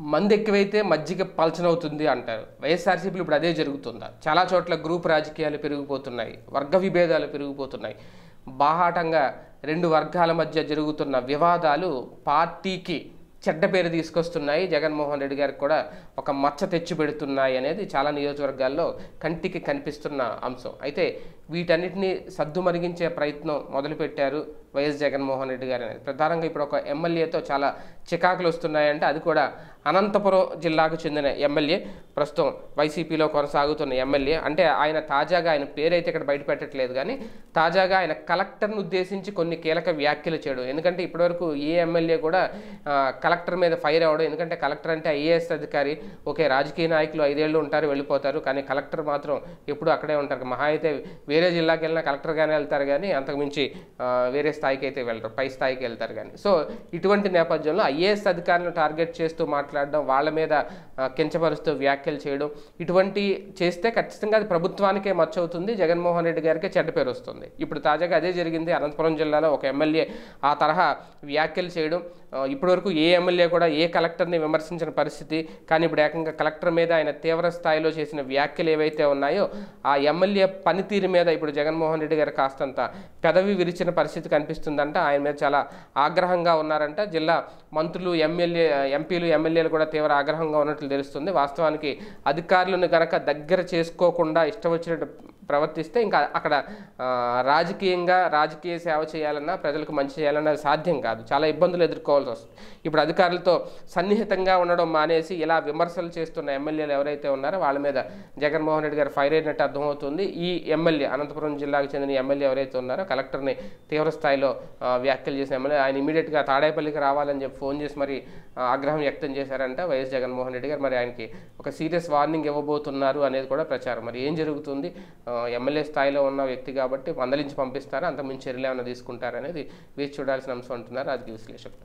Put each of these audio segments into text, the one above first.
మంది ఎక్కువైతే మజ్జిగ పలచనవుతుంది అంటారు వైఎస్ఆర్సీపీలో ఇప్పుడు అదే జరుగుతుందా చాలా చోట్ల గ్రూప్ రాజకీయాలు పెరిగిపోతున్నాయి వర్గ విభేదాలు పెరిగిపోతున్నాయి బాహాటంగా రెండు వర్గాల మధ్య జరుగుతున్న వివాదాలు పార్టీకి చెడ్డ పేరు తీసుకొస్తున్నాయి జగన్మోహన్ రెడ్డి గారికి కూడా ఒక మచ్చ తెచ్చి పెడుతున్నాయి అనేది చాలా నియోజకవర్గాల్లో కంటికి కనిపిస్తున్న అంశం అయితే వీటన్నిటిని సద్దుమరిగించే ప్రయత్నం మొదలుపెట్టారు వైఎస్ జగన్మోహన్ రెడ్డి గారు అనేది ప్రధానంగా ఇప్పుడు ఒక ఎమ్మెల్యేతో చాలా చికాకులు వస్తున్నాయంటే అది కూడా అనంతపురం జిల్లాకు చెందిన ఎమ్మెల్యే ప్రస్తుతం వైసీపీలో కొనసాగుతున్న ఎమ్మెల్యే అంటే ఆయన తాజాగా ఆయన పేరైతే ఇక్కడ బయట పెట్టట్లేదు కానీ తాజాగా ఆయన కలెక్టర్ను ఉద్దేశించి కొన్ని కీలక వ్యాఖ్యలు చేయడం ఎందుకంటే ఇప్పటివరకు ఏ ఎమ్మెల్యే కూడా ఆ, కలెక్టర్ మీద ఫైర్ అవ్వడం ఎందుకంటే కలెక్టర్ అంటే ఐఏఎస్ అధికారి ఓకే రాజకీయ నాయకులు ఐదేళ్ళు ఉంటారు వెళ్ళిపోతారు కానీ కలెక్టర్ మాత్రం ఎప్పుడు అక్కడే ఉంటారు మహా అయితే వేరే జిల్లాకి వెళ్ళినా కలెక్టర్గానే వెళ్తారు కానీ అంతకుమించి ఆ, వేరే స్థాయికి అయితే వెళ్ళరు పై స్థాయికి వెళ్తారు కానీ సో ఇటువంటి నేపథ్యంలో ఐఏఎస్ అధికారులను టార్గెట్ చేస్తూ మాట్లాడడం వాళ్ళ మీద ఆ, కించపరుస్తూ వ్యాఖ్యలు చేయడం ఇటువంటి చేస్తే ఖచ్చితంగా అది ప్రభుత్వానికే మచ్చవుతుంది జగన్మోహన్ రెడ్డి గారికి చెడ్డ పేరు వస్తుంది ఇప్పుడు తాజాగా అదే జరిగింది అనంతపురం జిల్లాలో ఒక ఎమ్మెల్యే ఆ తరహా వ్యాఖ్యలు చేయడం ఆ, ఇప్పటివరకు ఏ ఎమ్మెల్యే కూడా ఏ కలెక్టర్ని విమర్శించిన పరిస్థితి కానీ ఇప్పుడు ఏకంగా కలెక్టర్ మీద ఆయన తీవ్ర స్థాయిలో చేసిన వ్యాఖ్యలు ఏవైతే ఉన్నాయో ఆ ఎమ్మెల్యే పనితీరు మీద ఇప్పుడు జగన్మోహన్ రెడ్డి గారు కాస్తంత పెదవి విరిచిన పరిస్థితి కనిపిస్తుందంట ఆయన మీద చాలా ఆగ్రహంగా ఉన్నారంట జిల్లా మంత్రులు ఎమ్మెల్యే ఎంపీలు ఎమ్మెల్యేలు కూడా తీవ్ర ఆగ్రహంగా ఉన్నట్లు తెలుస్తుంది వాస్తవానికి అధికారులను గనక దగ్గర చేసుకోకుండా ఇష్టం వచ్చినట్టు ప్రవర్తిస్తే ఇంకా అక్కడ ఆ, రాజకీయంగా రాజకీయ సేవ చేయాలన్నా ప్రజలకు మంచి చేయాలన్నా అది సాధ్యం కాదు చాలా ఇబ్బందులు ఎదుర్కోవాల్సి వస్తుంది ఇప్పుడు అధికారులతో సన్నిహితంగా ఉండడం మానేసి ఇలా విమర్శలు చేస్తున్న ఎమ్మెల్యేలు ఎవరైతే ఉన్నారో వాళ్ళ మీద జగన్మోహన్ రెడ్డి గారు ఫైర్ అయినట్టు అర్థమవుతుంది ఈ ఎమ్మెల్యే అనంతపురం జిల్లాకు చెందిన ఎమ్మెల్యే ఎవరైతే ఉన్నారో కలెక్టర్ని తీవ్ర స్థాయిలో ఆ, వ్యాఖ్యలు చేసిన ఎమ్మెల్యే ఆయన ఇమీడియట్గా తాడేపల్లికి రావాలని చెప్పి ఫోన్ చేసి మరి ఆ, ఆగ్రహం వ్యక్తం చేశారంట వైఎస్ జగన్మోహన్ రెడ్డి గారు మరి ఆయనకి ఒక సీరియస్ వార్నింగ్ ఇవ్వబోతున్నారు అనేది కూడా ప్రచారం మరి ఏం జరుగుతుంది ఆ, ఎమ్మెల్యే స్థాయిలో ఉన్న వ్యక్తి కాబట్టి మందలించి పంపిస్తారా అంతకుమించి చర్యలు ఏమైనా తీసుకుంటారనేది వేచి చూడాల్సిన అంశం అంటున్నారు రాజకీయ విశ్లేషకులు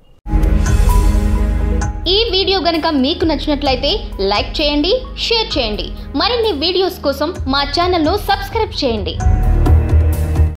ఈ వీడియో గనుక మీకు నచ్చినట్లయితే లైక్ చేయండి షేర్ చేయండి మరిన్ని వీడియోస్ కోసం మా ఛానల్ను సబ్స్క్రైబ్ చేయండి